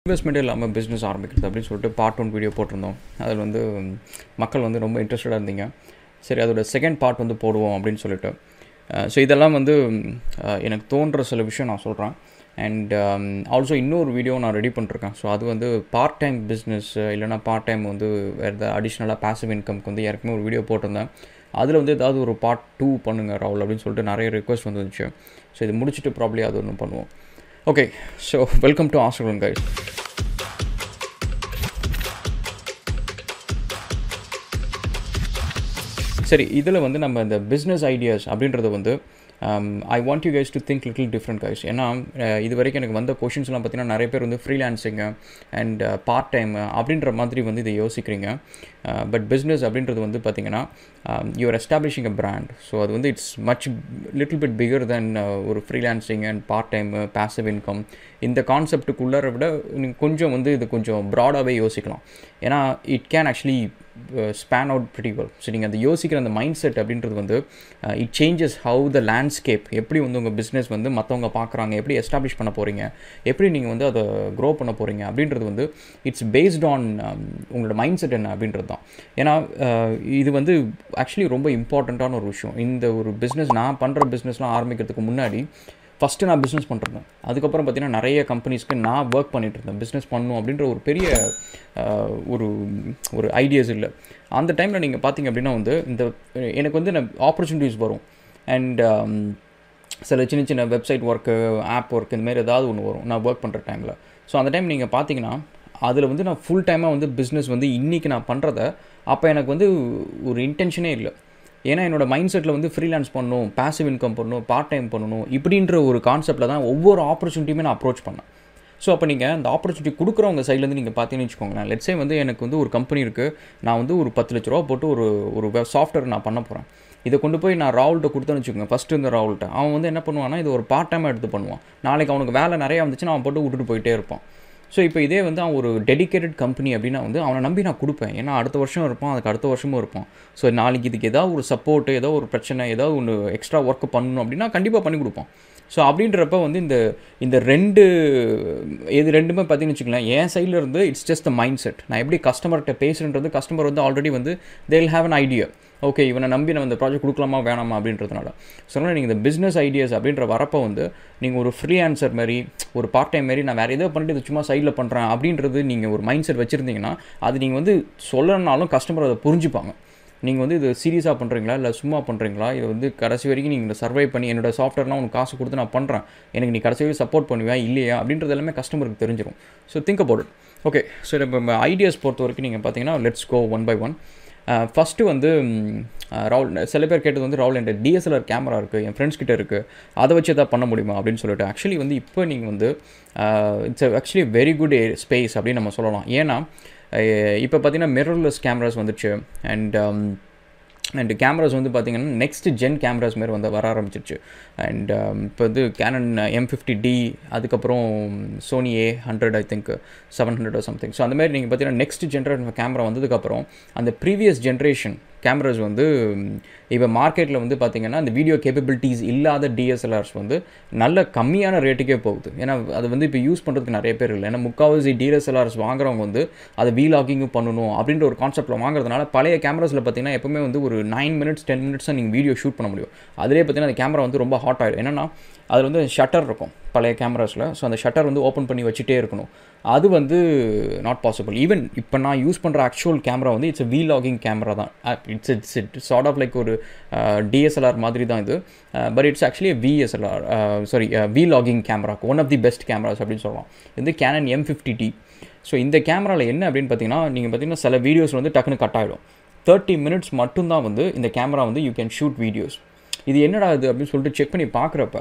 இன்வெஸ்ட்மெண்ட்டே இல்லாமல் பிஸ்னஸ் ஆரம்பிக்கிறது அப்படின்னு சொல்லிட்டு பார்ட் ஒன் வீடியோ போட்டிருந்தோம் அதில் வந்து மக்கள் வந்து ரொம்ப இன்ட்ரெஸ்டடாக இருந்தீங்க சரி அதோட செகண்ட் பார்ட் வந்து போடுவோம் அப்படின்னு சொல்லிட்டு ஸோ இதெல்லாம் வந்து அஹ், எனக்கு தோன்ற சில விஷயம் நான் சொல்கிறேன் அண்ட் ஆல்சோ இன்னொரு வீடியோ நான் ரெடி பண்ணிருக்கேன் ஸோ அது வந்து பார்ட் டைம் பிஸ்னஸ் இல்லைனா பார்ட் டைம் வந்து வேறு ஏதாவது அடிஷ்னலாக பாசிவ் இன்கம்க்கு வந்து ஏற்கனவே ஒரு வீடியோ போட்டிருந்தேன் அதில் வந்து ஏதாவது ஒரு பார்ட் டூ பண்ணுங்க ராகுல் அப்படின்னு சொல்லிட்டு நிறைய ரிக்வஸ்ட் வந்துருந்துச்சு ஸோ இது முடிச்சுட்டு ப்ராப்ளி அது ஒன்று பண்ணுவோம் okay so welcome to Australian guys சரி இதில் வந்து நம்ம இந்த பிஸ்னஸ் ஐடியாஸ் அப்படின்றத வந்து I want you guys to think little different guys ஏன்னா அஹ், இது வரைக்கும் எனக்கு வந்த கொஷின்ஸ்லாம் பார்த்தீங்கன்னா நிறைய பேர் வந்து ஃப்ரீலான்சிங்கு அண்ட் பார்ட் டைம் அப்படின்ற மாதிரி வந்து இதை யோசிக்கிறீங்க பட் பிஸ்னஸ் அப்படின்றது வந்து பார்த்தீங்கன்னா you are establishing a brand so அது வந்து it's much little bit bigger then ஒரு freelancing and part time passive income இந்த கான்செப்ட்டுக்குள்ளார விட நீங்க கொஞ்சம் வந்து இது கொஞ்சம் ப்ராடாகவே யோசிக்கலாம் ஏன்னா it can actually span out pretty well so நீங்கள் அந்த யோசிக்கிற அந்த மைண்ட் செட் அப்படின்றது வந்து it changes how the landscape எப்படி வந்து உங்கள் பிஸ்னஸ் வந்து மற்றவங்க பார்க்குறாங்க எப்படி எஸ்டாப்ளிஷ் பண்ண போகிறீங்க எப்படி நீங்கள் வந்து அதை க்ரோ பண்ண போகிறீங்க அப்படின்றது வந்து இட்ஸ் பேஸ்ட் ஆன் உங்களோட மைண்ட் செட் என்ன அப்படின்றது தான் ஏன்னா அஹ், இது வந்து ஆக்சுவலி ரொம்ப இம்பார்ட்டண்ட்டான ஒரு விஷயம் இந்த ஒரு பிஸ்னஸ் நான் பண்ணுற பிஸ்னஸ்லாம் ஆரம்பிக்கிறதுக்கு முன்னாடி ஃபஸ்ட்டு நான் பிஸ்னஸ் பண்ணிருந்தேன் அதுக்கப்புறம் பார்த்தீங்கன்னா நிறைய கம்பெனிஸ்க்கு நான் ஒர்க் பண்ணிட்டு இருந்தேன் பிஸ்னஸ் பண்ணும் அப்படின்ற ஒரு பெரிய அஹ், ஒரு ஒரு ஐடியாஸ் இல்லை அந்த டைமில் நீங்கள் பார்த்தீங்க அப்படின்னா வந்து இந்த எனக்கு வந்து ஆப்பர்ச்சுனிட்டிஸ் வரும் அண்ட் சில சின்ன சின்ன வெப்சைட் ஒர்க்கு ஆப் ஒர்க் இந்த மாதிரி ஏதாவது ஒன்று வரும் நான் ஒர்க் பண்ணுற டைமில் ஸோ அந்த டைம் நீங்கள் பார்த்தீங்கன்னா அதில் வந்து நான் ஃபுல் டைமாக வந்து பிஸ்னஸ் வந்து இன்றைக்கி நான் பண்ணுறத அப்போ எனக்கு வந்து ஒரு இன்டென்ஷனே இல்லை ஏன்னா என்னோட மைண்ட் செட்டில் வந்து ஃப்ரீலான்ஸ் பண்ணணும் பாசிவ் இன்கம் பண்ணணும் பார்ட் டைம் பண்ணணும் இப்படின்ற ஒரு கான்செப்ட்டில் தான் ஒவ்வொரு ஆப்பர்ச்சுனிட்டியுமே நான் அப்ரோச் பண்ணேன் ஸோ அப்போ நீங்கள் அந்த ஆப்பர்ச்சுனிட்டி கொடுக்குறவங்க சைட்லேருந்து நீங்கள் பார்த்தீங்கன்னு வச்சுக்கோங்களேன் லெட்ஸே வந்து எனக்கு வந்து ஒரு கம்பெனி இருக்குது நான் வந்து ஒரு பத்து லட்ச ரூபா போட்டு ஒரு ஒரு சாஃப்ட்வேர் நான் பண்ண போகிறேன் இதை கொண்டு போய் நான் ராகுல்கிட்ட கொடுத்தேன்னு வச்சுக்கோங்க ஃபஸ்ட்டு இந்த ராகுல்கிட்ட அவன் வந்து என்ன பண்ணுவான்னா இது ஒரு பார்ட் டைமாக எடுத்து பண்ணுவான் நாளைக்கு அவனுக்கு வேலை நிறையா வந்துச்சுன்னா அவன் போட்டு விட்டுட்டு போயிட்டே இருப்பான் ஸோ இப்போ இதே வந்து அவன் ஒரு டெடிகேட்டட் கம்பெனி அப்படின்னா வந்து அவனை நம்பி நான் கொடுப்பேன் ஏன்னா அடுத்த வருஷம் இருப்பான் அதுக்கு அடுத்த வருஷமும் இருப்பான் ஸோ நாளைக்கு இதுக்கு ஏதாவது ஒரு சப்போர்ட்டு ஏதோ ஒரு பிரச்சனை ஏதாவது ஒன்று எக்ஸ்ட்ரா ஒர்க் பண்ணணும் அப்படின்னா கண்டிப்பாக பண்ணி கொடுப்பான் ஸோ அப்படின்றப்ப வந்து இந்த இந்த ரெண்டு இது ரெண்டுமே பார்த்தீங்கன்னு வச்சுக்கலாம் என் சைடில் இருந்து it's just the mind set நான் எப்படி கஸ்டமர்கிட்ட பேசுகிறன்றது கஸ்டமர் வந்து ஆல்ரெடி வந்து தேல் ஹேவ் an ஐடியா ஓகே இவனை நம்பி நம்ம இந்த ப்ராஜெக்ட் கொடுக்கலாமா வேணாமா அப்படின்றதுனால ஸோ அதனால் நீங்கள் இந்த பிஸ்னஸ் ஐடியாஸ் அப்படின்ற வரப்போ வந்து நீங்கள் ஒரு ஃப்ரீ ஆன்சர் மாதிரி ஒரு பார்ட் டைம் மாதிரி நான் வேறு ஏதோ பண்ணிட்டு இது சும்மா சைடில் பண்ணுறேன் அப்படின்றது நீங்கள் ஒரு மைண்ட் செட் வச்சுருந்தீங்கன்னா அது நீங்கள் வந்து சொல்லணும்னாலும் கஸ்டமர் அதை புரிஞ்சுப்பாங்க நீங்கள் வந்து இது சீரியஸாக பண்ணுறீங்களா இல்லை சும்மா பண்ணுறீங்களா இது வந்து கடைசி வரைக்கும் நீங்கள் சர்வை பண்ணி என்னோட சாஃப்ட்வேர்லாம் உனக்கு காசு கொடுத்து நான் பண்ணுறேன் எனக்கு நீ கடைசி வரைக்கும் சப்போர்ட் பண்ணுவியா இல்லையா அப்படின்றது எல்லாமே கஸ்டமருக்கு தெரிஞ்சிடும் so think about it okay so இப்போ ஐடியாஸ் பொறுத்த வரைக்கும் நீங்கள் பார்த்தீங்கன்னா let's go one by one first வந்து ம், அஹ், ராகுல் சில பேர் கேட்டது வந்து ராகுல் என்கிட்ட டிஎஸ்எல்ஆர் கேமரா இருக்குது என் ஃப்ரெண்ட்ஸ் கிட்ட இருக்குது அதை வச்சு எதாவது பண்ண முடியுமா அப்படின்னு சொல்லிட்டு ஆக்சுவலி வந்து இப்போ நீங்கள் வந்து it's actually very good space அப்படின்னு நம்ம சொல்லலாம் ஏன்னா இப்போ பார்த்தீங்கன்னா மிரர்லெஸ் கேமராஸ் வந்துச்சு அண்ட் அண்ட் கேமராஸ் வந்து பார்த்தீங்கன்னா நெக்ஸ்ட் ஜென் கேமராஸ் மாதிரி வந்து வர ஆரம்பிச்சிருச்சு அண்ட் இப்போ வந்து கேனன் எம் ஃபிஃப்டி டி அதுக்கப்புறம் Sony A hundred I think seven hundred something so அந்த மாதிரி நீங்கள் பார்த்தீங்கன்னா நெக்ஸ்ட் ஜென்ரேஷன் கேமரா வந்ததுக்கப்புறம் அந்த ப்ரீவியஸ் ஜென்ரேஷன் கேமராஸ் வந்து இப்போ மார்க்கெட்டில் வந்து பார்த்தீங்கன்னா அந்த வீடியோ கேப்பபிலிட்டிஸ் இல்லாத டிஎஸ்எல்ஆர்ஸ் வந்து நல்ல கம்மியான ரேட்டுக்கே போகுது ஏன்னா அது வந்து இப்போ யூஸ் பண்ணுறதுக்கு நிறைய பேர் இல்லை ஏன்னா முக்கால்வாசி டிஎஸ்எல்ஆர்ஸ் வாங்குறவங்க வந்து அதை வீலாகிங்கும் பண்ணணும் அப்படின்ற ஒரு கான்செப்ட்டில் வாங்குறதுனால பழைய கேமராஸில் பார்த்தீங்கன்னா எப்பவுமே வந்து ஒரு நைன் மினிட்ஸ் டென் மினிட்ஸ் நீங்கள் வீடியோ ஷூட் பண்ண முடியும் அதிலே பார்த்தீங்கன்னா அந்த கேமரா வந்து ரொம்ப ஹாட் ஆகிடும் என்னன்னா அதில் வந்து ஷட்டர் இருக்கும் பழைய கேமராஸில் ஸோ அந்த ஷட்டர் வந்து ஓப்பன் பண்ணி வச்சுட்டே இருக்கணும் அது வந்து நாட் பாசிபிள் ஈவன் இப்போ நான் யூஸ் பண்ணுற ஆக்சுவல் கேமரா வந்து இட்ஸ் வீ லாகிங் கேமரா தான் it's it's it sort of like ஒரு டிஎஸ்எல்ஆர் மாதிரி தான் இது but it's actually VSLR sorry vlogging camera one of the best cameras அப்படின்னு சொல்லலாம் இது வந்து Canon M fifty D so இந்த கேமராவில் என்ன அப்படின்னு பார்த்தீங்கன்னா நீங்கள் பார்த்தீங்கன்னா சில வீடியோஸ் வந்து டக்குன்னு கட் ஆகிடும் தேர்ட்டி மினிட்ஸ் மட்டும்தான் வந்து இந்த கேமரா வந்து யூ கேன் ஷூட் வீடியோஸ் இது என்னடா இது அப்படின்னு சொல்லிட்டு செக் பண்ணி பார்க்குறப்ப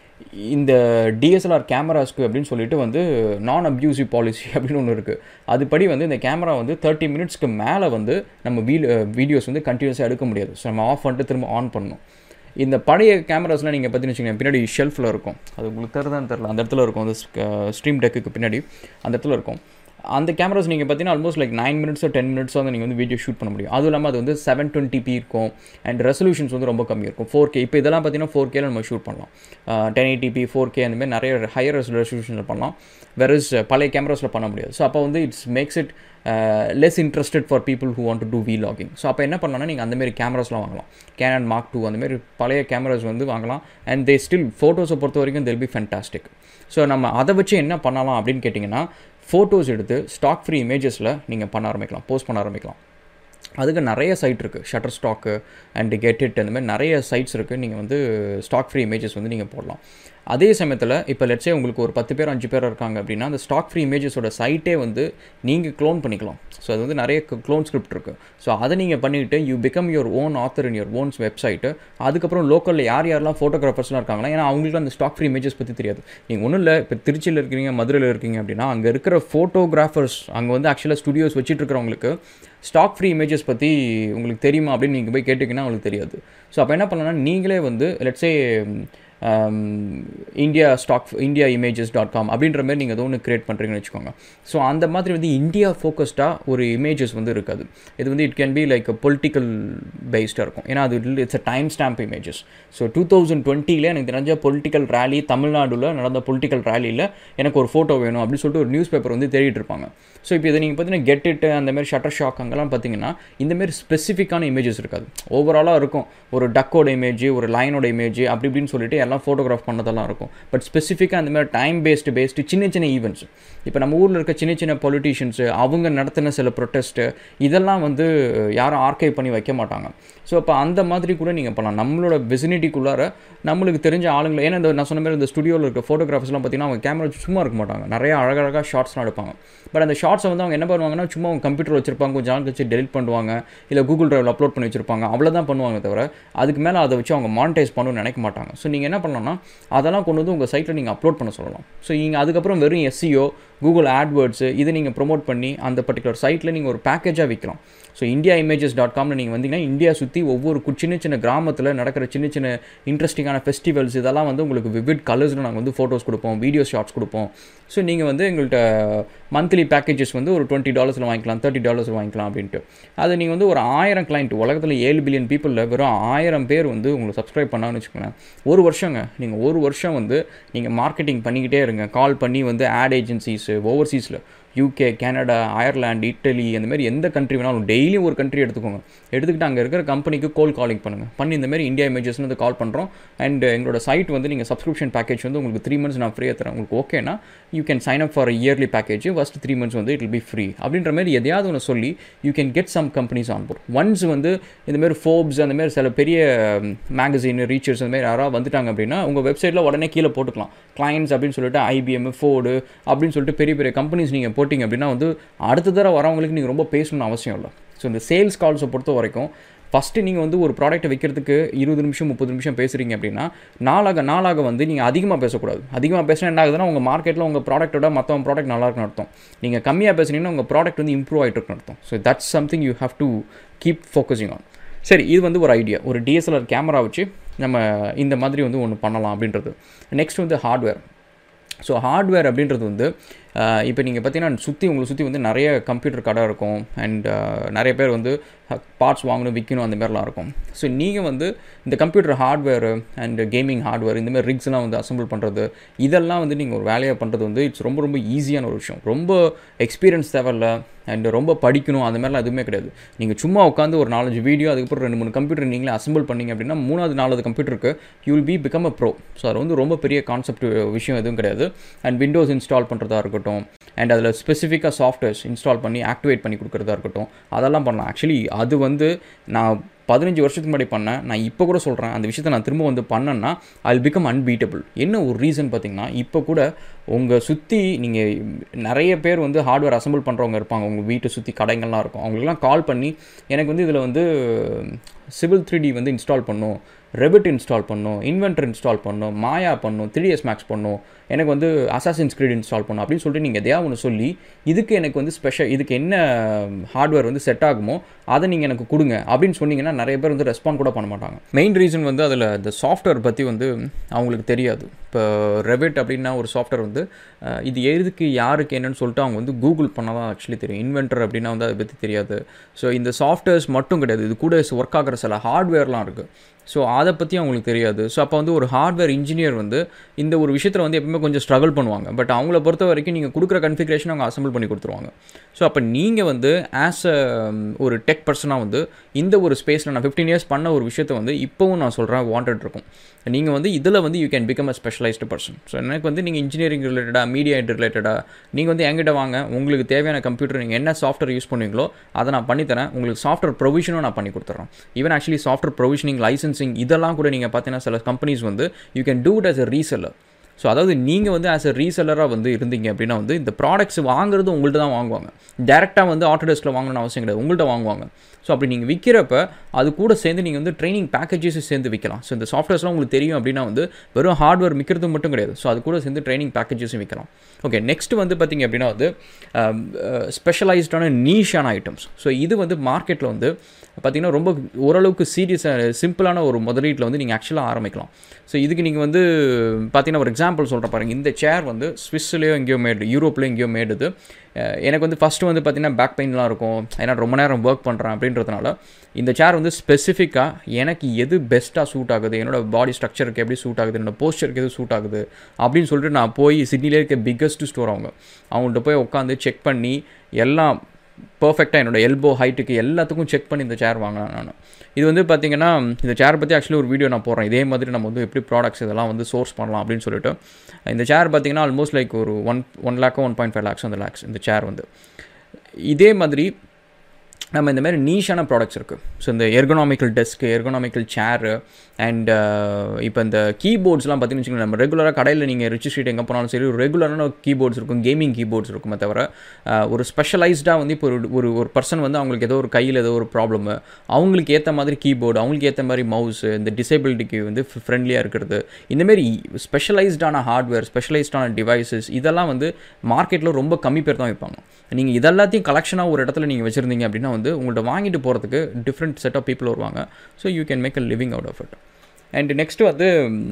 இந்த டிஎஸ்எல்ஆர் கேமராஸ்க்கு அப்படின்னு சொல்லிட்டு வந்து நான் அப்யூசிவ் பாலிசி அப்படின்னு ஒன்று இருக்குது அதுபடி வந்து இந்த கேமரா வந்து தேர்ட்டி மினிட்ஸ்க்கு மேலே வந்து நம்ம வீ வீடியோஸ் வந்து கண்டினியூஸாக எடுக்க முடியாது ஸோ நம்ம ஆஃப் பண்ணிட்டு திரும்ப ஆன் பண்ணணும் இந்த பழைய கேமராஸ்லாம் நீங்கள் பார்த்தீங்கன்னு வச்சுக்கோங்க பின்னாடி ஷெல்ஃபில் இருக்கும் அது உங்களுக்கு தெரிதான்னு தெரில அந்த இடத்துல இருக்கும் அந்த ஸ்ட்ரீம் டெக்குக்கு பின்னாடி அந்த இடத்துல இருக்கும் அந்த கேமராஸ் நீங்கள் பார்த்தீங்கன்னா ஆல்மோஸ்ட் லைக் நைன் மினிட்ஸோ டென் மினிட்ஸோ வந்து நீங்கள் வந்து வீடியோ ஷூட் பண்ண முடியும் அதுவும் இல்லாமல் அது வந்து செவன் டுவெண்ட்டி பி இருக்கும் அண்ட் ரெசல்யூஷன்ஸ் வந்து ரொம்ப கம்மி இருக்கும் ஃபோர் கே இப்போ இதெல்லாம் பார்த்தீங்கன்னா ஃபோர் கேல நம்ம ஷூட் பண்ணலாம் ten eighty P four K அந்த மாதிரி நிறைய ஹையர் ரெசல்யூஷனில் பண்ணலாம் வெரஸ் பழைய கேமராஸில் பண்ண முடியாது ஸோ அப்போ வந்து it's makes it less interested for people who want to do vlogging so அப்போ என்ன பண்ணலாம்னா நீங்கள் அந்தமாரி கேமராஸ்லாம் வாங்கலாம் கேனன் மார்க் டூ அந்தமாரி பழைய கேமராஸ் வந்து வாங்கலாம் அண்ட் தே ஸ்டில் ஃபோட்டோஸை பொறுத்த வரைக்கும் தெல் பி ஃபென்டாஸ்டிக் ஸோ நம்ம அதை வச்சு என்ன பண்ணலாம் அப்படின்னு கேட்டிங்கன்னா ஃபோட்டோஸ் எடுத்து ஸ்டாக் ஃப்ரீ இமேஜஸில் நீங்கள் பண்ண ஆரம்பிக்கலாம் போஸ்ட் பண்ண ஆரம்பிக்கலாம் அதுக்கு நிறைய சைட் இருக்குது Shutterstock and Getty அந்த மாதிரி நிறைய சைட்ஸ் இருக்குது நீங்கள் வந்து ஸ்டாக் ஃப்ரீ இமேஜஸ் வந்து நீங்கள் போடலாம் அதே சமயத்தில் இப்போ லெட்ஸே உங்களுக்கு ஒரு பத்து பேர் அஞ்சு பேர் இருக்காங்க அப்படின்னா அந்த ஸ்டாக் ஃப்ரீ இமேஜஸோட சைட்டே வந்து நீங்கள் க்ளோன் பண்ணிக்கலாம் ஸோ அது வந்து நிறைய க்ளோன் ஸ்கிரிப்ட் இருக்குது ஸோ அதை நீங்கள் பண்ணிவிட்டு you become your own author in your owns website அதுக்கப்புறம் லோக்கலில் யார் யாரெல்லாம் ஃபோட்டோகிராஃபர்ஸ்லாம் இருக்காங்களா ஏன்னா அவங்களுக்கு அந்த ஸ்டாக் ஃப்ரீ இமேஜஸ் பற்றி தெரியாது நீங்கள் ஒன்றும் இல்லை இப்போ திருச்சியில் இருக்கீங்க மதுரையில் இருக்கீங்க அப்படின்னா அங்கே இருக்கிற ஃபோட்டோகிராஃபர்ஸ் அங்கே வந்து ஆக்சுவலாக ஸ்டுடியோஸ் வச்சுட்டு இருக்கிறவங்களுக்கு ஸ்டாக் ஃப்ரீ இமேஜஸ் பற்றி உங்களுக்கு தெரியுமா அப்படின்னு நீங்கள் போய் கேட்டிங்கன்னா உங்களுக்கு தெரியாது ஸோ அப்போ என்ன பண்ணலாம்னா நீங்களே வந்து let's say India stock India images dot com அப்படின்ற மாதிரி நீங்கள் ஏதோ ஒன்று க்ரியேட் பண்ணுறீங்கன்னு வச்சுக்கோங்க ஸோ அந்த மாதிரி வந்து இந்தியா ஃபோக்கஸ்டாக ஒரு இமேஜஸ் வந்து இருக்காது இது வந்து it can be like political பேஸ்டாக இருக்கும் ஏன்னா அது it's a time stamp images so two thousand டுவெண்ட்டியில் எனக்கு தெரிஞ்ச பொலிட்டிக்கல் ரேலி தமிழ்நாடுல நடந்த பொலிட்டிக்கல் ரேலியில் எனக்கு ஒரு ஃபோட்டோ வேணும் அப்படின்னு சொல்லிட்டு ஒரு நியூஸ் பேப்பர் வந்து தேடிட்டு இருப்பாங்க ஸோ இப்போ இதை நீங்கள் பார்த்தீங்கன்னா கெட் இட் அந்த மாதிரி ஷட்டர் ஷாக் அங்கெல்லாம் பார்த்தீங்கன்னா இந்தமாரி ஸ்பெசிஃபிக்கான இமேஜஸ் இருக்காது ஓவராலாக இருக்கும் ஒரு டக்கோட இமேஜ் ஒரு லைனோட இமேஜ் அப்படி இப்படின்னு சொல்லிட்டு எல்லாம் ஃபோட்டோகிராஃப் பண்ணதெல்லாம் இருக்கும் பட் ஸ்பெசிஃபிக்காக அந்த மாதிரி டைம் பேஸ்டு பேஸ்டு சின்ன சின்ன ஈவெண்ட்ஸ் இப்போ நம்ம ஊரில் இருக்க சின்ன சின்ன பொலிட்டீஷியன்ஸு அவங்க நடத்தின சில ப்ரொட்டஸ்ட்டு இதெல்லாம் வந்து யாரும் ஆர்கைவ் பண்ணி வைக்க மாட்டாங்க ஸோ அப்போ அந்த மாதிரி கூட நீங்கள் பண்ணலாம் நம்மளோட விசினிட்டிக்குள்ளார நம்மளுக்கு தெரிஞ்ச ஆளுங்களை ஏன்னா இந்த நான் சொன்ன மாதிரி இந்த ஸ்டுடியோவில் இருக்க ஃபோட்டோகிராஃபர்ஸ்லாம் பார்த்தீங்கன்னா அவங்க கேமரா சும்மா இருக்க மாட்டாங்க நிறைய அழகழகாக ஷார்ட்ஸ்லாம் எடுப்பாங்க பட் அந்த ஷார்ட்ஸை வந்து அவங்க என்ன பண்ணுவாங்கன்னா சும்மா அவங்க கம்ப்யூட்டர் வச்சிருப்பாங்க கொஞ்சம் நாள் கழிச்சு டெலிட் பண்ணுவாங்க இல்லை கூகுள் ட்ரைவில் அப்லோட் பண்ணி வச்சிருப்பாங்க அவ்வளோதான் பண்ணுவாங்க தவிர அதுக்கு மேலே அதை வச்சு அவங்க மானிட்டைஸ் பண்ணணும்னு நினைக்க மாட்டாங்க ஸோ நீங்கள் என்ன பண்ணலாம்னா அதெல்லாம் கொண்டு வந்து உங்கள் சைட்டில் நீங்கள் அப்லோட் பண்ண சொல்லலாம் ஸோ நீங்கள் அதுக்கப்புறம் வெறும் எஸ்சிஓ கூகுள் ஆட்வேர்ட்ஸு இதை நீங்கள் ப்ரொமோட் பண்ணி அந்த பர்டிகுலர் சைட்டில் நீங்கள் ஒரு பேக்கேஜாக விற்கலாம் ஸோ இந்தியா இமேஜஸ் டாட் காமில் நீங்கள் வந்தீங்கன்னா இந்தியா சுற்றி ஒவ்வொரு சின்ன சின்ன கிராமத்தில் நடக்கிற சின்ன சின்ன இன்ட்ரெஸ்டிங்கான ஃபெஸ்டிவல்ஸ் இதெல்லாம் வந்து உங்களுக்கு விவிட் கலர்ஸில் நாங்கள் வந்து ஃபோட்டோஸ் கொடுப்போம் வீடியோ ஷார்ட்ஸ் கொடுப்போம் ஸோ நீங்கள் வந்து எங்கள்கிட்ட மந்த்லி பேக்கேஜஸ் வந்து ஒரு டுவெண்ட்டி டாலர்ஸில் வாங்கிக்கலாம் தேர்ட்டி டாலர்ஸில் வாங்கிக்கலாம் அப்படின்ட்டு அது நீங்கள் வந்து ஒரு ஆயிரம் கிளைண்ட் உலகத்தில் ஏழு பில்லியன் பீப்புளில் வெறும் ஆயிரம் பேர் வந்து உங்களுக்கு சப்ஸ்கிரைப் பண்ணான்னு வச்சுக்கோங்களேன் ஒரு வருஷங்க நீங்கள் ஒரு வருஷம் வந்து நீங்கள் மார்க்கெட்டிங் பண்ணிக்கிட்டே இருங்க கால் பண்ணி வந்து ஆட் ஏஜென்சிஸு ஓவர்சீஸில் யூகே கனடா அயர்லாண்ட் இட்டலி அந்த மாதிரி எந்த கண்ட்ரி வேணாலும் டெய்லியும் ஒரு கண்ட்ரி எடுத்துக்கோங்க எடுத்துக்கிட்டு அங்கே இருக்கிற கம்பெனிக்கு கோல் காலிங் பண்ணுங்கள் பண்ணி இந்த மாதிரி இந்தியா இமேஜஸ்னு வந்து கால் பண்ணுறோம் அண்ட் எங்களோட சைட் வந்து நீங்கள் சப்ஸ்கிரிப்ஷன் பேக்கேஜ் வந்து உங்களுக்கு த்ரீ மந்த்ஸ் நான் ஃப்ரீயாக தரேன் உங்களுக்கு ஓகேனா you can sign up for early package first three months வந்து இட் வில் பி ஃப்ரீ அப்படின்ற மாதிரி எதையாவது ஒன்று சொல்லி you can get some companies on board once வந்து இந்த மாதிரி ஃபோப்ஸ் அந்த மாதிரி சில பெரிய மேகசின் ரீச்சர்ஸ் அந்த மாதிரி யாராவது வந்துட்டாங்க அப்படின்னா உங்கள் வெப்சைட்டில் உடனே கீழே போட்டுக்கலாம் கிளைண்ட்ஸ் அப்படின்னு சொல்லிட்டு ஐபிஎம் ஃபோர்டு அப்படின்னு சொல்லிட்டு பெரிய பெரிய கம்பெனிஸ் நீங்கள் போட்டிங்க அப்படின்னா வந்து அடுத்த தடவை வரவங்களுக்கு நீங்கள் ரொம்ப பேசணும்னு அவசியம் இல்லை ஸோ இந்த சேல்ஸ் கால்ஸை பொறுத்த வரைக்கும் ஃபஸ்ட்டு நீங்கள் வந்து ஒரு ப்ராடக்ட்டை வைக்கிறதுக்கு இருபது நிமிஷம் முப்பது நிமிஷம் பேசுகிறீங்க அப்படின்னா நாளாக நாளாக வந்து நீங்கள் அதிகமாக பேசக்கூடாது அதிகமாக பேசினா என்ன ஆகுதுன்னா உங்கள் மார்க்கெட்டில் உங்கள் ப்ராடக்ட்டோட மற்றவங்க ப்ராடக்ட் நல்லா இருக்குன்னு அர்த்தம் நீங்கள் கம்மியாக பேசுனீங்கன்னா உங்கள் ப்ராடக்ட் வந்து இம்ப்ரூவ் ஆகிட்டு இருக்குன்னு அர்த்தம் so that's something you have to keep focusing on சரி இது வந்து ஒரு ஐடியா ஒரு டிஎஸ்எல்ஆர் கேமரா வச்சு நம்ம இந்த மாதிரி வந்து ஒன்று பண்ணலாம் அப்படின்றது நெக்ஸ்ட் வந்து ஹார்ட்வேர் ஸோ ஹார்ட்வேர் அப்படின்றது வந்து இப்போ நீங்கள் பார்த்தீங்கன்னா சுற்றி உங்களை சுற்றி வந்து நிறைய கம்ப்யூட்டர் கடை இருக்கும் அண்ட் நிறைய பேர் வந்து பார்ட்ஸ் வாங்கணும் விற்கணும் அந்த மாதிரிலாம் இருக்கும் ஸோ நீங்கள் வந்து இந்த computer hardware and gaming hardware இந்த மாதிரி ரிக்ஸ்லாம் வந்து அசம்பிள் பண்ணுறது இதெல்லாம் வந்து நீங்கள் ஒரு வேலையாக பண்ணுறது வந்து இட்ஸ் ரொம்ப ரொம்ப ஈஸியான ஒரு விஷயம் ரொம்ப எக்ஸ்பீரியன்ஸ் தேவையில்ல அண்ட் ரொம்ப படிக்கணும் அந்த மாதிரிலாம் எதுவுமே கிடையாது நீங்கள் சும்மா உட்காந்து ஒரு நாலஞ்சு வீடியோ அதுக்கப்புறம் ரெண்டு மூணு கம்ப்யூட்டர் நீங்களே அசம்பிள் பண்ணிங்க அப்படின்னா மூணாவது நாலாவது கம்ப்யூட்டருக்கு you will be become a pro so அது வந்து ரொம்ப பெரிய கான்செப்ட் விஷயம் எதுவும் கிடையாது அண்ட் விண்டோஸ் இன்ஸ்டால் பண்ணுறதா இருக்கட்டும் அண்ட் அதில் ஸ்பெசிஃபிக்காக சாஃப்ட்வேர்ஸ் இன்ஸ்டால் பண்ணி ஆக்டிவேட் பண்ணி கொடுக்குறதா இருக்கட்டும் அதெல்லாம் பண்ணலாம் ஆக்சுவலி அது வந்து நான் பதினஞ்சு வருஷத்துக்கு முன்னாடி பண்ணேன் நான் இப்போ கூட சொல்கிறேன் அந்த விஷயத்தை நான் திரும்ப வந்து பண்ணேன்னா ஐ பிகம் அன்பீட்டபிள் என்ன ஒரு ரீசன் பார்த்தீங்கன்னா இப்போ கூட உங்கள் சுற்றி நீங்கள் நிறைய பேர் வந்து ஹார்ட்வேர் அசம்பிள் பண்ணுறவங்க இருப்பாங்க உங்கள் வீட்டை சுற்றி கடைகள்லாம் இருக்கும் அவங்களுக்குலாம் கால் பண்ணி எனக்கு வந்து இதில் வந்து சிவில் த்ரீ டி வந்து இன்ஸ்டால் பண்ணும் ரெபிட் இன்ஸ்டால் பண்ணும் இன்வென்டர் இன்ஸ்டால் பண்ணும் மாயா பண்ணும் த்ரீ எஸ் மேக்ஸ் பண்ணும் எனக்கு வந்து அசாசின் ஸ்கிரீட் இன்ஸ்டால் பண்ணும் அப்படின்னு சொல்லிட்டு நீங்கள் எதையாவது ஒன்று சொல்லி இதுக்கு எனக்கு வந்து ஸ்பெஷல் இதுக்கு என்ன ஹார்ட்வேர் வந்து செட் ஆகுமோ அதை நீங்கள் எனக்கு கொடுங்க அப்படின்னு சொன்னீங்கன்னா நிறைய பேர் வந்து ரெஸ்பாண்ட் கூட பண்ண மாட்டாங்க மெயின் ரீசன் வந்து அதில் இந்த சாஃப்ட்வேர் பற்றி வந்து அவங்களுக்கு தெரியாது இப்போ இப்போ ரெவிட் அப்படின்னா ஒரு சாஃப்ட்வேர் வந்து அஹ், இது எதுக்கு யாருக்கு என்னன்னு சொல்லிட்டு அவங்க வந்து கூகுள் பண்ணால் தான் ஆக்சுவலி தெரியும் இன்வென்டர் அப்படின்னா வந்து அதை பற்றி தெரியாது ஸோ இந்த சாஃப்ட்வேர்ஸ் மட்டும் கிடையாது இது கூட ஒர்க் ஆகிற சில ஹார்ட்வேர்லாம் இருக்குது ஸோ அதை பற்றி அவங்களுக்கு தெரியாது ஸோ அப்போ வந்து ஒரு ஹார்ட்வேர் இன்ஜினியர் வந்து இந்த ஒரு விஷயத்தில் வந்து எப்பவுமே கொஞ்சம் ஸ்ட்ரகிள் பண்ணுவாங்க பட் அவங்கள பொறுத்த வரைக்கும் நீங்கள் கொடுக்குற கன்ஃபிகரேஷன் அவங்க அசம்பிள் பண்ணி கொடுத்துருவாங்க ஸோ அப்போ நீங்கள் வந்து ஆஸ் அ ஒரு டெக் பர்சனாக வந்து இந்த ஒரு ஸ்பேஸில் நான் ஃபிஃப்டீன் இயர்ஸ் பண்ண ஒரு விஷயத்தை வந்து இப்போவும் நான் சொல்கிறேன் வாண்டட் இருக்கும் நீங்கள் வந்து இதில் வந்து you can become a specialised person so எனக்கு வந்து நீங்கள் இன்ஜினியரிங் ரிலேட்டடாக மீடியா ரிலேட்டடாக நீங்கள் வந்து என்கிட்ட வாங்க உங்களுக்கு தேவையான கம்ப்யூட்டர் நீங்கள் என்ன சாஃப்ட்வேர் யூஸ் பண்ணுவீங்களோ அதை நான் பண்ணித்தரேன் உங்களுக்கு சாஃப்ட்வேர் ப்ரொவிஷனும் நான் பண்ணி கொடுத்துட்றேன் even actually software provisioning licensing இதெல்லாம் கூட நீங்கள் பார்த்தீங்கன்னா சில கம்பெனிஸ் வந்து you can do it as a reseller so அதாவது நீங்கள் வந்து ஆஸ் அ ரீசெல்லராக வந்து இருந்தீங்க அப்படின்னா வந்து இந்த ப்ராடக்ட்ஸ் வாங்குறது உங்கள்கிட்ட தான் வாங்குவாங்க டேரெக்டாக வந்து ஆட்டோடெஸ்ட்டில் வாங்கணும்னு அவசியம் கிடையாது உங்கள்கிட்ட வாங்குவாங்க ஸோ அப்படி நீங்கள் விற்கிறப்ப அது கூட சேர்ந்து நீங்கள் வந்து ட்ரைனிங் பேக்கேஜஸ் சேர்ந்து விற்கலாம் ஸோ இந்த சாஃப்ட்வேர்ஸ்லாம் உங்களுக்கு தெரியும் அப்படின்னா வந்து வெறும் ஹார்ட்வேர் விற்கிறது மட்டும் கிடையாது ஸோ அது கூட சேர்ந்து ட்ரைனிங் பேக்கேஜஸும் விற்கலாம் ஓகே நெக்ஸ்ட் வந்து பார்த்தீங்க அப்படின்னா வந்து ஸ்பெஷலைஸ்டான நீஷான ஐட்டம்ஸ் ஸோ இது வந்து மார்க்கெட்டில் வந்து பார்த்தீங்கன்னா ரொம்ப ஓரளவுக்கு சீரியஸாக சிம்பிளான ஒரு முதலீட்டில் வந்து நீங்கள் ஆக்சுவலாக ஆரம்பிக்கலாம் ஸோ இதுக்கு நீங்கள் வந்து பார்த்தீங்கன்னா ஒரு எக்ஸாம்பிள் சொல்கிற பாருங்க இந்த சேர் வந்து ஸ்விஸ்லேயோ எங்கேயோ மேடு யூரோப்லேயோ எங்கேயோ மேடுது அஹ் எனக்கு வந்து ஃபஸ்ட்டு வந்து பார்த்தீங்கன்னா பேக் பெயின்லாம் இருக்கும் ஏன்னா ரொம்ப நேரம் ஒர்க் பண்ணுறேன் அப்படின்றதுனால இந்த சேர் வந்து ஸ்பெசிஃபிக்காக எனக்கு எது பெஸ்ட்டாக சூட் ஆகுது என்னோட பாடி ஸ்ட்ரக்சருக்கு எப்படி சூட் ஆகுது என்னோட போஸ்டருக்கு எது சூட் ஆகுது அப்படின்னு சொல்லிட்டு நான் போய் சிட்னிலே இருக்க பிக்கஸ்ட் ஸ்டோர் அவங்க அவங்கள்ட்ட போய் உட்காந்து செக் பண்ணி எல்லாம் பர்ஃபெக்டாக என்னோட எல்போ ஹைட்டுக்கு எல்லாத்துக்கும் செக் பண்ணி இந்த சேர் வாங்கினேன் நான் இது வந்து பார்த்தீங்கன்னா இந்த சேர் பற்றி ஆக்சுவலி ஒரு வீடியோ நான் போடுறேன் இதே மாதிரி நம்ம வந்து எப்படி ப்ராடக்ட்ஸ் இதெல்லாம் வந்து சோர்ஸ் பண்ணலாம் அப்படின்னு சொல்லிட்டு இந்த சேர் பார்த்தீங்கன்னா ஆல்மோஸ்ட் லைக் ஒரு ஒன் ஒன் லேக்கோ ஒன் பாயிண்ட் ஃபைவ் லேக்ஸ் அந்த லேக்ஸ் இந்த சேர் வந்து இதே மாதிரி நம்ம இந்த மாதிரி நீஷான ப்ராடக்ட்ஸ் இருக்குது ஸோ இந்த எர்கனாமிக்கல் டெஸ்க்கு எர்கனாமிக்கல் சேரு அண்ட் இப்போ இந்த கீபோர்ட்ஸ்லாம் பார்த்தீங்கன்னு வச்சுக்கோங்க நம்ம ரெகுலராக கடையில் நீங்கள் ரிச் ஸ்ட்ரீட் எங்கே போனாலும் சரி ஒரு ரெகுலரான கீபோர்ட்ஸ் இருக்கும் கேமிங் கீபோர்ட்ஸ் இருக்குமே தவிர அஹ், ஒரு ஸ்பெஷலைஸ்டாக வந்து இப்போ ஒரு ஒரு ஒரு பர்சன் வந்து அவங்களுக்கு ஏதோ ஒரு கையில் ஏதோ ஒரு ப்ராப்ளமு அவங்களுக்கு ஏற்ற மாதிரி கீபோர்டு அவங்களுக்கு ஏற்ற மாதிரி மவுஸ் இந்த டிசேபிலிட்டிக்கு வந்து ஃப்ரெண்ட்லியாக இருக்கிறது இந்தமாரி ஸ்பெஷலைஸ்டான ஹார்ட்வேர் ஸ்பெஷலைஸ்டான டிவைசஸ் இதெல்லாம் வந்து மார்க்கெட்டில் ரொம்ப கம்மி பேர் தான் வைப்பாங்க நீங்கள் இதெல்லாத்தையும் கலெக்ஷனாக ஒரு இடத்துல நீங்கள் வச்சுருந்தீங்க அப்படின்னா வந்து உங்கள்ட்ட வாங்கிட்டு போகிறதுக்கு டிஃப்ரெண்ட் செட் ஆஃப் பீப்புள் வருவாங்க so you can make a living out of it and next வந்து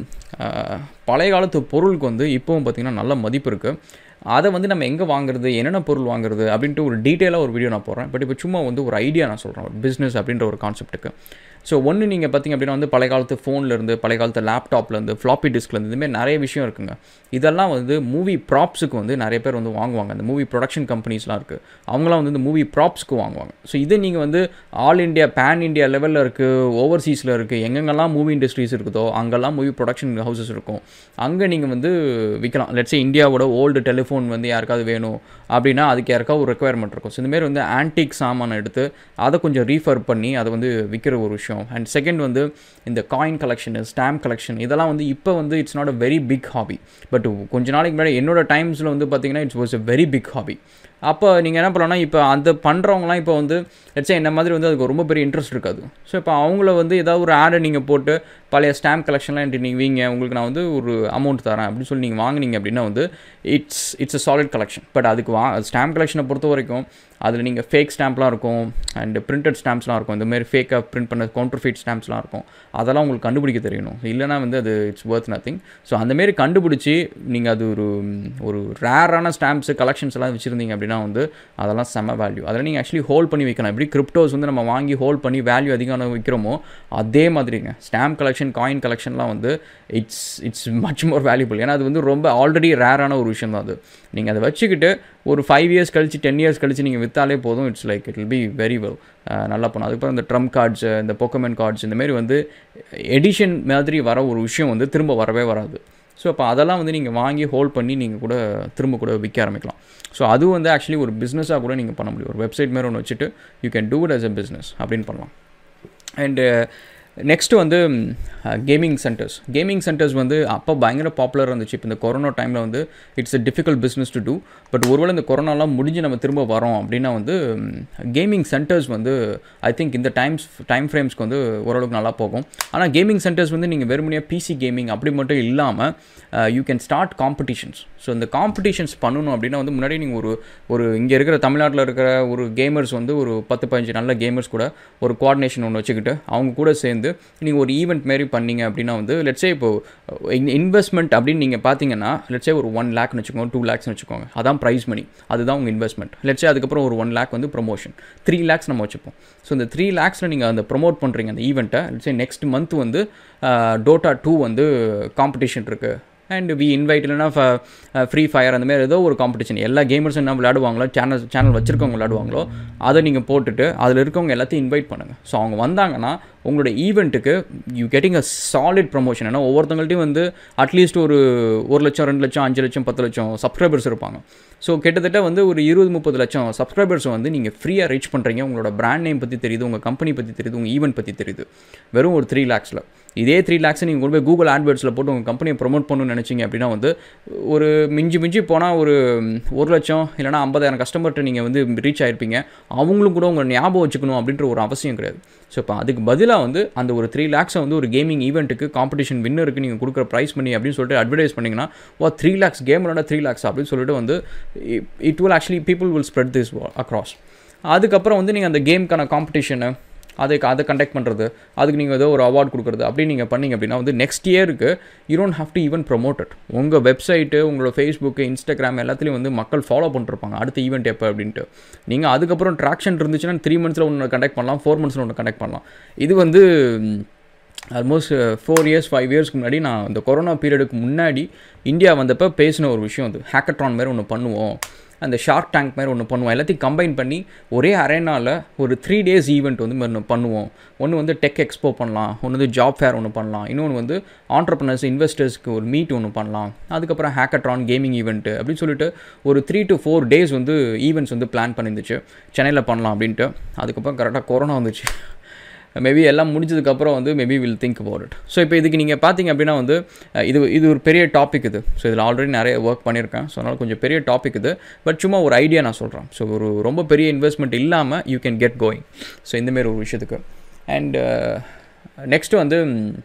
அஹ், பழைய காலத்து பொருளுக்கு வந்து இப்போவும் பார்த்திங்கன்னா நல்ல மதிப்பு இருக்குது அதை வந்து நம்ம எங்கே வாங்குறது என்னென்ன பொருள் வாங்குறது அப்படின்ட்டு ஒரு டீட்டெயிலாக ஒரு வீடியோ நான் போடுறேன் பட் இப்போ சும்மா வந்து ஒரு ஐடியா நான் சொல்கிறேன் ஒரு பிஸ்னஸ் அப்படின்ற ஒரு கான்செப்ட்டுக்கு ஸோ ஒன்று நீங்கள் பார்த்தீங்க அப்படின்னா வந்து பழைய காலத்து ஃபோன்லேருந்து பழைய காலத்து லேப்டாப்லேருந்து ஃப்ளாப்பி டிஸ்க்லேருந்து இதுமாதிரி நிறைய விஷயம் இருக்குங்க இதெல்லாம் வந்து மூவி ப்ராப்ஸுக்கு வந்து நிறைய பேர் வந்து வாங்குவாங்க அந்த மூவி ப்ரொடக்ஷன் கம்பெனிஸ்லாம் இருக்குது அவங்களாம் வந்து இந்த மூவி ப்ராப்ஸ்க்கு வாங்குவாங்க ஸோ இது நீங்கள் வந்து ஆல் இண்டியா பேன் இண்டியா லெவலில் இருக்குது ஓவர்சீஸில் இருக்குது எங்கெங்கெல்லாம் மூவி இண்டஸ்ட்ரீஸ் இருக்குதோ அங்கெல்லாம் மூவி ப்ரொடக்ஷன் ஹவுசஸ் இருக்கும் அங்கே நீங்கள் வந்து விற்கலாம் லெட்ஸே இந்தியாவோட ஓல்டு டெலிஃபோன் வந்து யாருக்காவது வேணும் அப்படின்னா அதுக்கு யாருக்காவது ஒரு ரெக்குயர்மெண்ட் இருக்கும் ஸோ இந்தமாரி வந்து ஆன்டிக் சாமானை எடுத்து அதை கொஞ்சம் ரீஃபர் பண்ணி அதை வந்து விற்கிற ஒரு விஷயம் அண்ட் செகண்ட் வந்து இந்த காயின் கலெக்ஷன் ஸ்டாம்ப் கலெக்ஷன் இதெல்லாம் வந்து இப்போ வந்து it's not a very big hobby but கொஞ்ச நாளைக்கு முன்னாடி என்னோட டைம்ஸில் வந்து பார்த்தீங்கன்னா it's was a very big hobby அப்போ நீங்கள் என்ன பண்ணலாம்னா இப்போ அந்த பண்ணுறவங்களாம் இப்போ வந்து லட்சம் என்ன மாதிரி வந்து அதுக்கு ரொம்ப பெரிய இன்ட்ரெஸ்ட் இருக்காது ஸோ இப்போ அவங்கள வந்து ஏதாவது ஒரு ஆடை நீங்கள் போட்டு பழைய ஸ்டாம்ப் கலெக்ஷன்லாம் என்கிட்ட நீங்கள் வீங்க உங்களுக்கு நான் வந்து ஒரு அமௌண்ட் தரேன் அப்படின்னு சொல்லி நீங்கள் வாங்குனீங்க அப்படின்னா வந்து it's it's a solid collection but அதுக்கு வா ஸ்டாம்ப் கலெக்ஷனை பொறுத்த வரைக்கும் அதில் நீங்கள் ஃபேக் ஸ்டாம்ப்லாம் இருக்கும் அண்ட் பிரிண்டட் ஸ்டாம்ப்ஸ்லாம் இருக்கும் இந்த மாதிரி ஃபேக்காக பிரிண்ட் பண்ண கவுண்டர் ஃபீட் ஸ்டாம்ப்ஸ்லாம் இருக்கும் அதெல்லாம் உங்களுக்கு கண்டுபிடிக்க தெரியணும் இல்லைனா வந்து அது இட்ஸ் ஒர்த் நத்திங் ஸோ அந்தமாரி கண்டுபிடிச்சி நீங்கள் அது ஒரு ஒரு ரேரான ஸ்டாம்ப்ஸு கலெக்ஷன்ஸ் எல்லாம் வச்சுருந்தீங்க அப்படின்னா வந்து அதெல்லாம் செம்ம வேல்யூ அதெல்லாம் நீங்கள் ஆக்சுவலி ஹோல்ட் பண்ணி வைக்கலாம் எப்படி கிரிப்டோஸ் வந்து நம்ம வாங்கி ஹோல்ட் பண்ணி வேல்யூ அதிகமாக விற்கிறோமோ அதே மாதிரிங்க ஸ்டாம்ப் கலெக்ஷன் காயின் கலெக்ஷன்லாம் வந்து it's it's much more valuable ஏன்னா அது வந்து ரொம்ப ஆல்ரெடி ரேரான ஒரு விஷயம் தான் அது நீங்கள் அதை வச்சுக்கிட்டு ஒரு ஃபைவ் இயர்ஸ் கழிச்சு டென் இயர்ஸ் கழிச்சு நீங்கள் விற்றாலே போதும் it's like it will be very well நல்லா பண்ணும் அதுக்கப்புறம் இந்த ட்ரம் கார்ட்ஸு இந்த பொக்கமென் கார்ட்ஸ் இந்த மாதிரி வந்து எடிஷன் மாதிரி வர ஒரு விஷயம் வந்து திரும்ப வரவே வராது ஸோ அப்போ அதெல்லாம் வந்து நீங்கள் வாங்கி ஹோல்ட் பண்ணி நீங்கள் கூட திரும்ப கூட விற்க ஆரம்பிக்கலாம் ஸோ அதுவும் வந்து ஆக்சுவலி ஒரு பிஸ்னஸாக கூட நீங்கள் பண்ண முடியும் ஒரு வெப்சைட் மாதிரி ஒன்று வச்சுட்டு you can do it as a business அப்படின்னு பண்ணலாம் அண்டு நெக்ஸ்ட்டு வந்து கேமிங் சென்டர்ஸ் கேமிங் சென்டர்ஸ் வந்து அப்போ பயங்கர பாப்புலர் இருந்துச்சு இப்போ இந்த கொரோனா டைமில் வந்து it's a difficult business to do but ஒருவேளை இந்த கொரோனாலாம் முடிஞ்சு நம்ம திரும்ப வரோம் அப்படின்னா வந்து கேமிங் சென்டர்ஸ் வந்து ஐ திங்க் இந்த டைம்ஸ் டைம் ஃப்ரேம்ஸ்க்கு வந்து ஓரளவுக்கு நல்லா போகும் ஆனால் கேமிங் சென்டர்ஸ் வந்து நீங்கள் வெறுமனையாக பிசி கேமிங் அப்படி மட்டும் இல்லாமல் you can start competitions so இந்த காம்படிஷன்ஸ் பண்ணணும் அப்படின்னா வந்து முன்னாடி நீங்கள் ஒரு ஒரு இங்கே இருக்கிற தமிழ்நாட்டில் இருக்கிற ஒரு கேமர்ஸ் வந்து ஒரு பத்து பதினஞ்சு நல்ல கேமர்ஸ் கூட ஒரு கோஆர்டினேஷன் ஒன்று வச்சுக்கிட்டு அவங்க கூட சேர்ந்து வந்து நீங்கள் ஒரு ஈவெண்ட் மாரி பண்ணீங்க அப்படின்னா வந்து லெட்ஸே இப்போ இன்வெஸ்ட்மெண்ட் அப்படின்னு நீங்கள் பார்த்தீங்கன்னா லெட்ஸே ஒரு ஒன் லேக்னு வச்சுக்கோங்க டூ லேக்ஸ்னு வச்சுக்கோங்க அதான் ப்ரைஸ் மணி அதுதான் உங்கள் இன்வெஸ்ட்மெண்ட் லெட்ஸே அதுக்கப்புறம் ஒரு ஒன் லேக் வந்து ப்ரொமோஷன் த்ரீ லேக்ஸ் நம்ம வச்சுப்போம் ஸோ இந்த த்ரீ லேக்ஸில் நீங்கள் அந்த ப்ரொமோட் பண்ணுறீங்க அந்த ஈவெண்ட்டை லெட்ஸே நெக்ஸ்ட் மந்த் வந்து டோட்டா டூ வந்து காம்படிஷன் இருக்குது அண்ட் வி இன்வைட் இல்லைனா ஃப்ரீ ஃபயர் அந்த மாதிரி ஏதோ ஒரு காம்படிஷன் எல்லா கேமர்ஸும் என்ன விளையாடுவாங்களோ சேனல் சேனல் வச்சுருக்கவங்க விளையாடுவாங்களோ அதை நீங்கள் போட்டுட்டு அதில் இருக்கவங்க எல்லாத்தையும் இன்வைட் பண்ணுங்கள் ஸோ அவங்க வந்தாங்கன்னா உங்களோட ஈவெண்ட்டுக்கு you getting a solid promotion ஏன்னா ஒவ்வொருத்தங்கள்ட்டையும் வந்து அட்லீஸ்ட் ஒரு ஒரு லட்சம் ரெண்டு லட்சம் அஞ்சு லட்சம் பத்து லட்சம் சப்ஸ்கிரைபர்ஸ் இருப்பாங்க ஸோ கிட்டத்தட்ட வந்து ஒரு இருபது முப்பது லட்சம் சப்ஸ்கிரைபர்ஸ் வந்து நீங்கள் ஃப்ரீயாக ரீச் பண்ணுறீங்க உங்களோட பிராண்ட் நேம் பற்றி தெரியுது உங்கள் கம்பெனி பற்றி தெரியுது உங்கள் ஈவெண்ட் பற்றி தெரியுது வெறும் ஒரு த்ரீ லேக்ஸில் இதே த்ரீ லேக்ஸை நீங்கள் கொண்டு போய் கூகுள் ஆட்வேர்ட்ஸில் போட்டு உங்கள் கம்பெனியை ப்ரொமோட் பண்ணணும்னு நினச்சிங்க அப்படின்னா வந்து ஒரு மிஞ்சி மிஞ்சி போனால் ஒரு ஒரு லட்சம் இல்லைனா ஐம்பதாயிரம் கஸ்டமர்கிட்ட நீங்கள் வந்து ரீச் ஆகிருப்பீங்க அவங்களும் கூட உங்கள் ஞாபகம் வச்சுக்கணும் அப்படின்ற ஒரு அவசியம் கிடையாது ஸோ இப்போ அதுக்கு பதிலாக வந்து அந்த ஒரு த்ரீ லேக்ஸை வந்து ஒரு கேமிங் ஈவெண்ட்டுக்கு காம்படிஷன் வின்னருக்கு நீங்கள் கொடுக்குற ப்ரைஸ் பண்ணி அப்படின்னு சொல்லிட்டு அட்வர்டைஸ் பண்ணிங்கன்னா ஓ த்ரீ லேக்ஸ் கேம் விளாட த்ரீ லேக்ஸ் அப்படின்னு சொல்லிட்டு வந்து it will actually people will spread this across அதுக்கப்புறம் வந்து நீங்கள் அந்த கேமுக்கான காம்படிஷனு அதுக்கு அதை கண்டக்ட் பண்ணுறது அதுக்கு நீங்கள் ஏதோ ஒரு அவார்ட் கொடுக்குறது அப்படி நீங்கள் பண்ணிங்க அப்படின்னா வந்து நெக்ஸ்ட் இயருக்கு you don't have to even promoted உங்கள் வெப்சைட்டு உங்களோட ஃபேஸ்புக்கு இன்ஸ்டாகிராம் எல்லாத்துலேயும் வந்து மக்கள் ஃபாலோ பண்ணிருப்பாங்க அடுத்த ஈவெண்ட் எப்போ அப்படின்ட்டு நீங்கள் அதுக்கப்புறம் ட்ராக்ஷன் இருந்துச்சுன்னா த்ரீ மந்த்ஸில் ஒன்று கண்டக்ட் பண்ணலாம் ஃபோர் மந்த்ஸில் ஒன்று கண்டக்ட் பண்ணலாம் இது வந்து ஆல்மோஸ்ட் ஃபோர் இயர்ஸ் ஃபைவ் இயர்ஸ்க்கு முன்னாடி நான் இந்த கொரோனா பீரியடுக்கு முன்னாடி இந்தியா வந்தப்போ பேசின ஒரு விஷயம் அது ஹேக்கட்ரான் மாதிரி ஒன்று பண்ணுவோம் அந்த ஷார்க் டேங்க் மாதிரி ஒன்று பண்ணுவோம் எல்லாத்தையும் கம்பைன் பண்ணி ஒரே அரேனாவில் ஒரு த்ரீ டேஸ் ஈவெண்ட் வந்து ஒன்று பண்ணுவோம் ஒன்று வந்து டெக் எக்ஸ்போ பண்ணலாம் ஒன்று வந்து ஜாப் ஃபேர் ஒன்று பண்ணலாம் இன்னொன்று வந்து ஆண்டர்பனர்ஸ் இன்வெஸ்டர்ஸ்க்கு ஒரு மீட் ஒன்று பண்ணலாம் அதுக்கப்புறம் ஹேக்கட்ரான் கேமிங் ஈவெண்ட்டு அப்படின்னு சொல்லிட்டு ஒரு த்ரீ டு ஃபோர் டேஸ் வந்து ஈவெண்ட்ஸ் வந்து பிளான் பண்ணியிருந்துச்சு சென்னையில் பண்ணலாம் அப்படின்ட்டு அதுக்கப்புறம் கரெக்டாக கொரோனா வந்துச்சு மேபி எல்லாம் முடிஞ்சதுக்கப்புறம் வந்து maybe will think about it so இப்போ இதுக்கு நீங்கள் பார்த்தீங்க அப்படின்னா வந்து இது இது ஒரு பெரிய டாபிக் இது ஸோ இதில் ஆல்ரெடி நிறைய ஒர்க் பண்ணியிருக்கேன் ஸோ அதனால் கொஞ்சம் பெரிய டாபிக் இது பட் சும்மா ஒரு ஐடியா நான் சொல்கிறேன் ஸோ ஒரு ரொம்ப பெரிய இன்வெஸ்ட்மெண்ட் இல்லாமல் you can get going so இந்தமாரி ஒரு விஷயத்துக்கு அண்ட் நெக்ஸ்ட்டு வந்து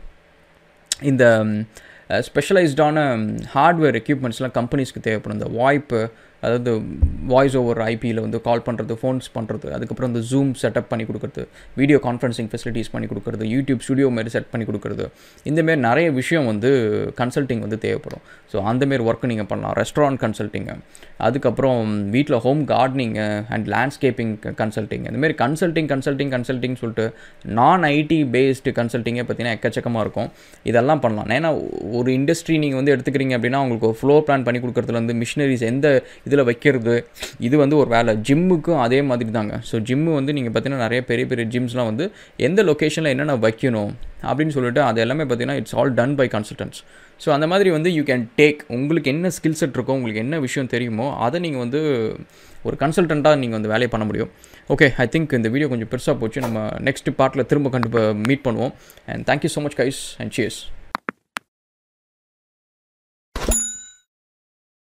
இந்த ஸ்பெஷலைஸ்டான ஹார்ட்வேர் எக்யூப்மெண்ட்ஸ்லாம் கம்பெனிஸ்க்கு தேவைப்படும் இந்த வாய்ப்பு அதாவது வாய்ஸ் ஓவர் ஐபியில் வந்து கால் பண்ணுறது ஃபோன்ஸ் பண்ணுறது அதுக்கப்புறம் இந்த ஜூம் செட்டப் பண்ணி கொடுக்குறது வீடியோ கான்ஃபரன்சிங் ஃபெசிலிட்டிஸ் பண்ணி கொடுக்குறது யூடியூப் ஸ்டுடியோ மாதிரி செட் பண்ணி கொடுக்குறது இந்தமாரி நிறைய விஷயம் வந்து கன்சல்ட்டிங் வந்து தேவைப்படும் ஸோ அந்தமாரி ஒர்க்கு நீங்கள் பண்ணலாம் ரெஸ்டாரண்ட் கன்சல்ட்டிங்கு அதுக்கப்புறம் வீட்டில் home gardening and landscaping consulting இந்தமாரி கன்சல்ட்டிங் கன்சல்ட்டிங் கன்சல்ட்டிங் சொல்லிட்டு நான் ஐடி பேஸ்டு கன்சல்ட்டிங்கே பார்த்தீங்கன்னா எக்கச்சக்கமாக இருக்கும் இதெல்லாம் பண்ணலாம் ஏன்னா ஒரு இண்டஸ்ட்ரி நீங்கள் வந்து எடுத்துக்கிறீங்க அப்படின்னா உங்களுக்கு ஃப்ளோ பிளான் பண்ணி கொடுக்குறதுலேருந்து மிஷினரிஸ் எந்த இதில் வைக்கிறது இது வந்து ஒரு வேலை ஜிம்முக்கும் அதே மாதிரி தாங்க ஸோ ஜிம்மு வந்து நீங்கள் பார்த்தீங்கன்னா நிறைய பெரிய பெரிய ஜிம்ஸ்லாம் வந்து எந்த லொக்கேஷனில் என்னென்ன வைக்கணும் அப்படின்னு சொல்லிட்டு அது எல்லாமே பார்த்தீங்கன்னா it's all done by consultants so அந்த மாதிரி வந்து யூ கேன் டேக் உங்களுக்கு என்ன ஸ்கில் செட் இருக்கோ உங்களுக்கு என்ன விஷயம் தெரியுமோ அதை நீங்கள் வந்து ஒரு கன்சல்டண்ட்டாக நீங்கள் வந்து வேலையை பண்ண முடியும் ஓகே ஐ திங்க் இந்த வீடியோ கொஞ்சம் பெருசாக போச்சு நம்ம நெக்ஸ்ட் பார்ட்டில் திரும்ப கண்டிப்பாக மீட் பண்ணுவோம் and thank you so much guys and cheers